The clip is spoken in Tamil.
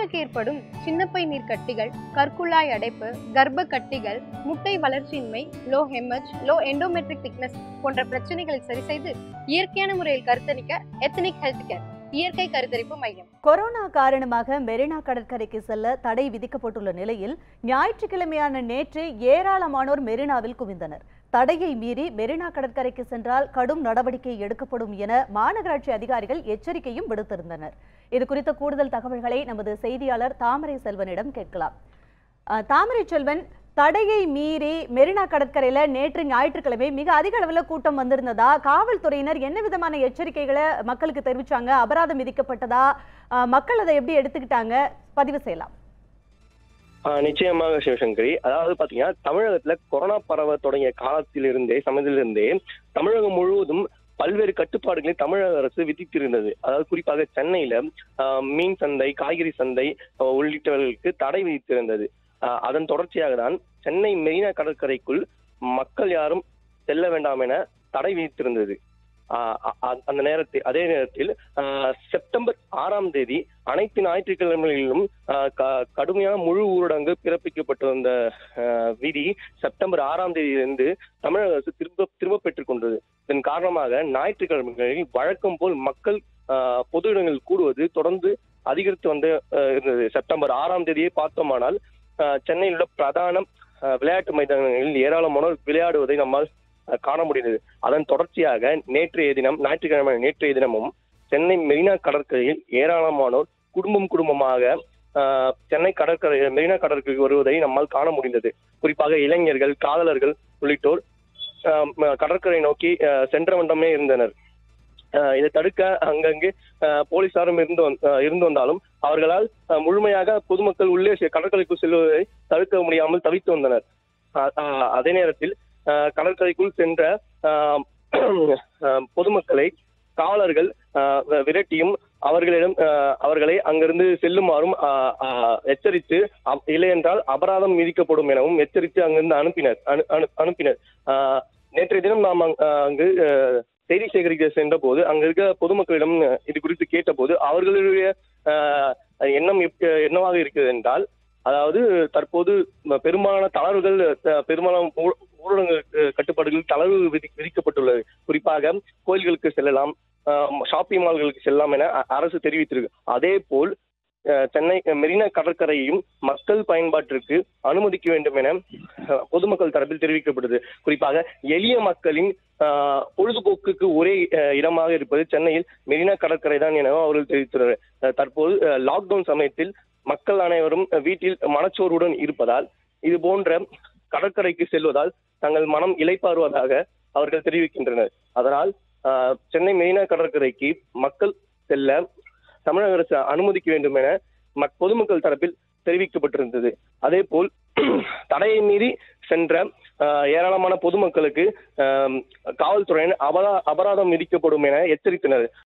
பெண்களுக்கு ஏற்படும் சின்னப்பை நீர் கட்டிகள் கற்குழாய் அடைப்பு கர்ப்ப கட்டிகள் முட்டை வளர்ச்சியின்மை லோ ஹெமஜ் லோ எண்டோமெட்ரிக் திக்னஸ் போன்ற பிரச்சனைகளை சரி செய்து இயற்கையான முறையில் கருத்தரிக்க எத்தனிக் ஹெல்த் கேர் இயற்கை கருத்தரிப்பு மையம் கொரோனா காரணமாக மெரினா கடற்கரைக்கு செல்ல தடை விதிக்கப்பட்டுள்ள நிலையில் ஞாயிற்றுக்கிழமையான நேற்று ஏராளமானோர் மெரினாவில் குவிந்தனர் தடையை மீறி மெரினா கடற்கரைக்கு சென்றால் கடும் நடவடிக்கை எடுக்கப்படும் என மாநகராட்சி அதிகாரிகள் எச்சரிக்கையும் விடுத்திருந்தனர் இது குறித்த கூடுதல் தகவல்களை நமது செய்தியாளர் தாமரை செல்வனிடம் கேட்கலாம் அஹ், தாமரை செல்வன் தடையை மீறி மெரினா கடற்கரையில நேற்று ஞாயிற்றுக்கிழமை மிக அதிக அளவுல கூட்டம் வந்திருந்ததா காவல்துறையினர் என்ன விதமான எச்சரிக்கைகளை மக்களுக்கு தெரிவிச்சாங்க அபராதம் விதிக்கப்பட்டதா அஹ், மக்கள் அதை எப்படி எடுத்துக்கிட்டாங்க பதிவு செய்யலாம் ஆஹ் நிச்சயமாக சிவசங்கரி அதாவது பாத்தீங்கன்னா தமிழகத்துல கொரோனா பரவ தொடங்கிய காலத்திலிருந்தே சமயத்திலிருந்தே தமிழகம் முழுவதும் பல்வேறு கட்டுப்பாடுகளை தமிழக அரசு விதித்திருந்தது அதாவது குறிப்பாக சென்னையில ஆஹ் மீன் சந்தை காய்கறி சந்தை ஆஹ் உள்ளிட்டவர்களுக்கு தடை விதித்திருந்தது ஆஹ் அதன் தொடர்ச்சியாக தான் சென்னை மெரினா கடற்கரைக்குள் மக்கள் யாரும் செல்ல வேண்டாம் என தடை விதித்திருந்தது ஆஹ் அ- அ- அந்த நேரத்தில் அதே நேரத்தில் ஆஹ் செப்டம்பர் ஆறாம் தேதி அனைத்து ஞாயிற்றுக்கிழமைகளிலும் ஆஹ் க- கடுமையான முழு ஊரடங்கு பிறப்பிக்கப்பட்டிருந்த ஆஹ் விதி செப்டம்பர் ஆறாம் தேதியிலிருந்து தமிழக அரசு திரும்ப திரும்ப பெற்றுக் கொண்டது இதன் காரணமாக ஞாயிற்றுக்கிழமைகளில் வழக்கம் போல் மக்கள் ஆஹ் பொது இடங்களில் கூடுவது தொடர்ந்து அதிகரித்து வந்து ஆஹ் இருந்தது செப்டம்பர் ஆறாம் தேதியே பார்த்தோமானால் ஆஹ் சென்னையில் உள்ள பிரதான ஆஹ் விளையாட்டு மைதானங்களில் ஏராளமானோர் விளையாடுவதை நம்மால் ஆஹ் காண முடிந்தது அதன் தொடர்ச்சியாக நேற்றைய தினம் ஞாயிற்றுக்கிழமை நேற்றைய தினமும் சென்னை மெரினா கடற்கரையில் ஏராளமானோர் குடும்பம் குடும்பமாக ஆஹ், சென்னை கடற்கரை மெரினா கடற்கரைக்கு வருவதை நம்மால் காண முடிந்தது குறிப்பாக இளைஞர்கள் காதலர்கள் உள்ளிட்டோர் ஆஹ், ம- கடற்கரை நோக்கி ஆஹ், சென்ற வண்ணமே இருந்தனர் ஆஹ், இதை தடுக்க அங்கங்கு ஆஹ், போலீசாரும் இருந்து வந்- ஆஹ், இருந்து வந்தாலும் அவர்களால் ஆஹ், முழுமையாக பொதுமக்கள் உள்ளே செ- கடற்கரைக்குள் செல்வதை தடுக்க முடியாமல் தவித்து வந்தனர் ஆஹ், ஆஹ், அதே நேரத்தில் ஆஹ், கடற்கரைக்குள் சென்ற ஆஹ், ஆஹ், பொதுமக்களை காவலர்கள் ஆஹ், வி- விரட்டியும் அவர்களிடம் ஆஹ், அவர்களை அங்கிருந்து செல்லுமாறும் ஆஹ், ஆஹ், எச்சரித்து அப்- இல்லையென்றால் அபராதம் விதிக்கப்படும் எனவும் எச்சரித்து அங்கிருந்து அனுப்பினர் அனு- அனு- அனுப்பினர் ஆஹ், நேற்றைய தினம் நாம் அங்- ஆஹ், அங்கு ஆஹ், செய்தி சேகரிக்க சென்ற போது அங்க இருக்க பொதுமக்களிடம் ஆஹ், இது குறித்து கேட்டபோது அவர்களுடைய ஆஹ், எண்ணம் எப்- என்னவாக இருக்கிறது என்றால் அதாவது தற்போது ம- பெரும்பாலான தளர்வுகள் அஹ், பெரும்பாலான ஊ- ஊரடங்கு அஹ், கட்டுப்பாடுகள் தளர்வு விதி விதிக்கப்பட்டுள்ளது குறிப்பாக கோயில்களுக்கு செல்லலாம் ஆஹ், ஷாப்பிங் மால்களுக்கு செல்லலாம் என அ- அரசு தெரிவித்திருக்கு அதே போல் அஹ், சென்னை மெரினா கடற்கரையும் மக்கள் பயன்பாட்டிற்கு அனுமதிக்க வேண்டும் என அஹ், பொதுமக்கள் தரப்பில் தெரிவிக்கப்பட்டது குறிப்பாக எளிய மக்களின் ஆஹ், பொழுதுபோக்குக்கு ஒரே அஹ், இடமாக இருப்பது சென்னையில் மெரினா கடற்கரை தான் என அவர்கள் தெரிவித்துள்ளனர் அஹ், தற்போது அஹ், லாக்டவுன் சமயத்தில் மக்கள் அனைவரும் வீட்டில் மனச்சோர்வுடன் இருப்பதால் இது போன்ற கடற்கரைக்கு செல்வதால் தங்கள் மனம் இளைப்பாறுவதாக அவர்கள் தெரிவிக்கின்றனர் அதனால் ஆஹ், சென்னை மெரினா கடற்கரைக்கு மக்கள் செல்ல தமிழக அரசு அனுமதிக்க வேண்டும் என மக்- பொதுமக்கள் தரப்பில் தெரிவிக்கப்பட்டிருந்தது அதே போல் தடையை மீறி சென்ற ஆஹ், ஏராளமான பொதுமக்களுக்கு ஆம், காவல்துறையினர் அபரா அபராதம் விதிக்கப்படும் என எச்சரித்தனர்